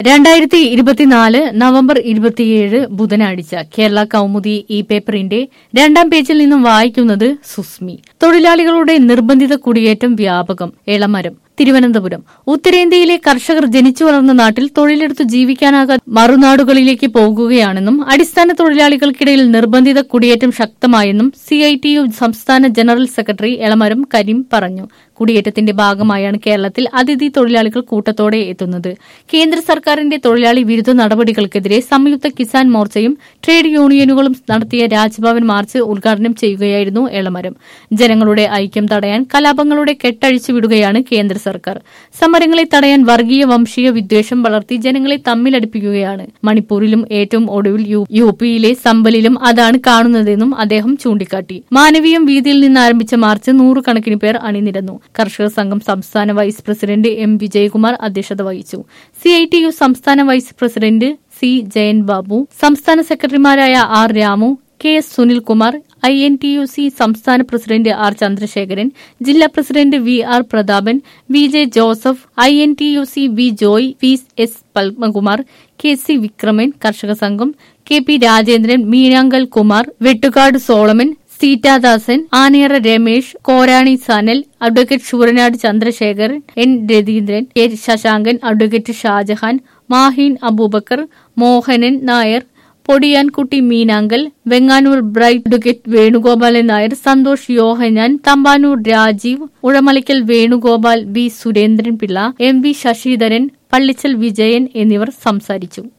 രണ്ടായിരത്തി ഇരുപത്തിനാല് നവംബർ ഇരുപത്തിയേഴ് ബുധനാഴ്ച കേരള കൗമുദി ഈ പേപ്പറിന്റെ രണ്ടാം പേജിൽ നിന്നും വായിക്കുന്നത് സുസ്മി തൊഴിലാളികളുടെ നിർബന്ധിത കുടിയേറ്റം വ്യാപകം എളമരം തിരുവനന്തപുരം ഉത്തരേന്ത്യയിലെ കർഷകർ ജനിച്ചു വളർന്ന നാട്ടിൽ തൊഴിലെടുത്ത് ജീവിക്കാനാകാതെ മറുനാടുകളിലേക്ക് പോകുകയാണെന്നും അടിസ്ഥാന തൊഴിലാളികൾക്കിടയിൽ നിർബന്ധിത കുടിയേറ്റം ശക്തമായെന്നും സിഐടിയു സംസ്ഥാന ജനറൽ സെക്രട്ടറി എളമരം കരീം പറഞ്ഞു കുടിയേറ്റത്തിന്റെ ഭാഗമായാണ് കേരളത്തിൽ അതിഥി തൊഴിലാളികൾ കൂട്ടത്തോടെ എത്തുന്നത് കേന്ദ്ര സർക്കാരിന്റെ തൊഴിലാളി വിരുദ്ധ നടപടികൾക്കെതിരെ സംയുക്ത കിസാൻ മോർച്ചയും ട്രേഡ് യൂണിയനുകളും നടത്തിയ രാജ്ഭവൻ മാർച്ച് ഉദ്ഘാടനം ചെയ്യുകയായിരുന്നു എളമരം ജനങ്ങളുടെ ഐക്യം തടയാൻ കലാപങ്ങളുടെ കെട്ടഴിച്ചു വിടുകയാണ് കേന്ദ്ര സർക്കാർ സമരങ്ങളെ തടയാൻ വർഗീയ വംശീയ വിദ്വേഷം വളർത്തി ജനങ്ങളെ തമ്മിലടിപ്പിക്കുകയാണ് മണിപ്പൂരിലും ഏറ്റവും ഒടുവിൽ യു യു പിയിലെ സമ്പലിലും അതാണ് കാണുന്നതെന്നും അദ്ദേഹം ചൂണ്ടിക്കാട്ടി മാനവീയം വീതിയിൽ നിന്ന് ആരംഭിച്ച മാർച്ച് നൂറുകണക്കിന് പേർ അണിനിരന്നു കർഷക സംഘം സംസ്ഥാന വൈസ് പ്രസിഡന്റ് എം വിജയകുമാർ അധ്യക്ഷത വഹിച്ചു സിഐടിയു സംസ്ഥാന vice president C Jayan Babu സംസ്ഥാന സെക്രട്ടറിമാരായ R Ramu K S Sunilkumar I N T U C സംസ്ഥാന പ്രസിഡന്റ് ആർ ചന്ദ്രശേഖരൻ ജില്ലാ president V R Prathapan V J Joseph I N T U C V Joy V S Padmakumar K C Vikraman Karshaka Sangham K P Rajendran Meenankal Kumar Vettukad Solomon Seethadasan Anayara Ramesh Korani Sanal advocate Sooranad Chandrasekharan N Ratheendran K Sasankan advocate Shajahan Maheen Abubakar Mohanan Nair Podiyankutty Meenankal Venganoor Bright advocate Venugopalan Nair Santhosh Yohannan Thampanoor Rajeev Uzhamalakkal Venugopal V Surendran Pillai M V Sasidharan Pallichal Vijayan എന്നിവർ സംസാരിച്ചു